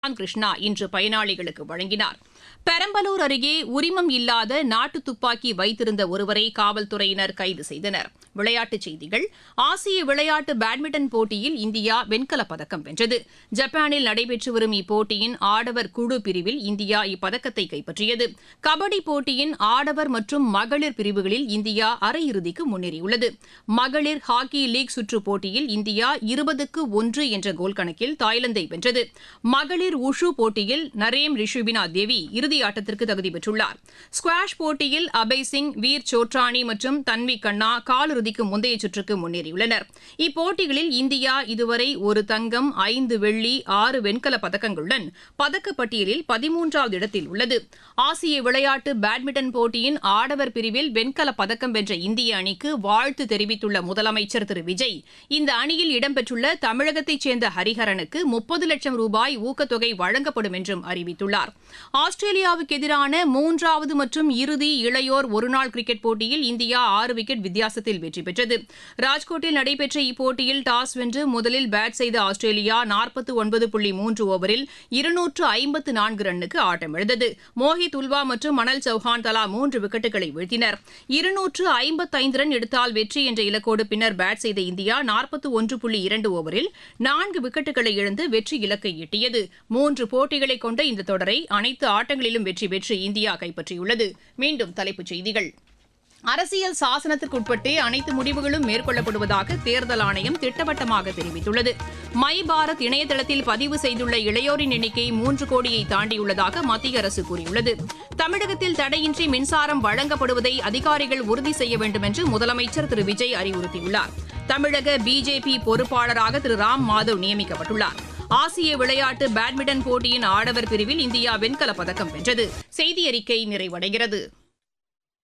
கிருஷ்ணா இன்று பயனாளிகளுக்கு வழங்கினார் பெரம்பலூர் அருகே உரிமம் இல்லாத நாட்டு துப்பாக்கி வைத்திருந்த ஒருவரை காவல்துறையினர் கைது செய்தனர் விளையாட்டுச் செய்திகள் ஆசிய விளையாட்டு பேட்மிண்டன் போட்டியில் இந்தியா வெண்கலப் பதக்கம் வென்றது ஜப்பானில் நடைபெற்று வரும் இப்போட்டியின் ஆடவர் குழு பிரிவில் இந்தியா இப்பதக்கத்தை கைப்பற்றியது கபடி போட்டியின் ஆடவர் மற்றும் மகளிர் பிரிவுகளில் இந்தியா அரையிறுதிக்கு முன்னேறியுள்ளது மகளிர் ஹாக்கி லீக் சுற்றுப் போட்டியில் இந்தியா இருபதுக்கு ஒன்று என்ற கோல் கணக்கில் தாய்லாந்தை வென்றது மகளிர் உஷு போட்டியில் நரேம் ரிஷுபினா தேவி இறுதி ஆட்டத்திற்கு தகுதி பெற்றுள்ளார் ஸ்குவாஷ் போட்டியில் அபய் சிங் வீர் சோட்ரானி மற்றும் தன்வி கண்ணா காலிறுதிக்கு முந்தைய சுற்றுக்கு முன்னேறியுள்ளனர் இப்போட்டிகளில் இந்தியா இதுவரை ஒரு தங்கம் ஐந்து வெள்ளி ஆறு வெண்கலப் பதக்கங்களுடன் பதக்கப்பட்டியலில் பதிமூன்றாவது இடத்தில் உள்ளது ஆசிய விளையாட்டு பேட்மிண்டன் போட்டியின் ஆடவர் பிரிவில் வெண்கலப் பதக்கம் வென்ற இந்திய அணிக்கு வாழ்த்து தெரிவித்துள்ள முதலமைச்சர் திரு விஜய் இந்த அணியில் இடம்பெற்றுள்ள தமிழகத்தைச் சேர்ந்த ஹரிஹரனுக்கு முப்பது லட்சம் ரூபாய் ஊக்கத்தொகை வழங்கப்படும் என்றும் அறிவித்துள்ளார் ஆஸ்திரேலியாவுக்கு எதிரான மூன்றாவது மற்றும் இறுதி இளையோர் ஒருநாள் கிரிக்கெட் போட்டியில் இந்தியா ஆறு விக்கெட் வித்தியாசத்தில் வெற்றி பெற்றது ராஜ்கோட்டில் நடைபெற்ற இப்போட்டியில் டாஸ் வென்று முதலில் பேட் செய்த ஆஸ்திரேலியா நாற்பத்து ஒன்பது புள்ளி மூன்று ஓவரில் இருநூற்று ஐம்பத்து நான்கு ரன்னுக்கு ஆட்டமிழந்தது மோஹித் உல்வா மற்றும் மணல் சௌஹான் தலா மூன்று விக்கெட்டுகளை வீழ்த்தினர் இருநூற்று ஐம்பத்தைந்து ரன் எடுத்தால் வெற்றி என்ற இலக்கோடு பின்னர் பேட் செய்த இந்தியா நாற்பத்து ஒன்று புள்ளி இரண்டு ஓவரில் நான்கு விக்கெட்டுகளை இழந்து வெற்றி இலக்கை எட்டியது மூன்று போட்டிகளை கொண்ட இந்த தொடரை அனைத்து ஆட்டங்களிலும் வெற்றி பெற்று இந்தியா கைப்பற்றியுள்ளது மீண்டும் தலைப்புச் செய்திகள் அரசியல் சாசனத்திற்குட்பட்டே அனைத்து முடிவுகளும் மேற்கொள்ளப்படுவதாக தேர்தல் ஆணையம் திட்டவட்டமாக தெரிவித்துள்ளது மை பாரத் இணையதளத்தில் பதிவு செய்துள்ள இளையோரின் எண்ணிக்கை மூன்று கோடியை தாண்டியுள்ளதாக மத்திய அரசு கூறியுள்ளது தமிழகத்தில் தடையின்றி மின்சாரம் வழங்கப்படுவதை அதிகாரிகள் உறுதி செய்ய வேண்டும் என்று முதலமைச்சர் திரு விஜய் அறிவுறுத்தியுள்ளார் தமிழக பிஜேபி பொறுப்பாளராக திரு ராம் மாதவ் நியமிக்கப்பட்டுள்ளார் ஆசிய விளையாட்டு பேட்மிண்டன் போட்டியின் ஆடவர் பிரிவில் இந்தியா வெண்கலப் பதக்கம் வென்றது செய்தி அறிக்கை நிறைவடைகிறது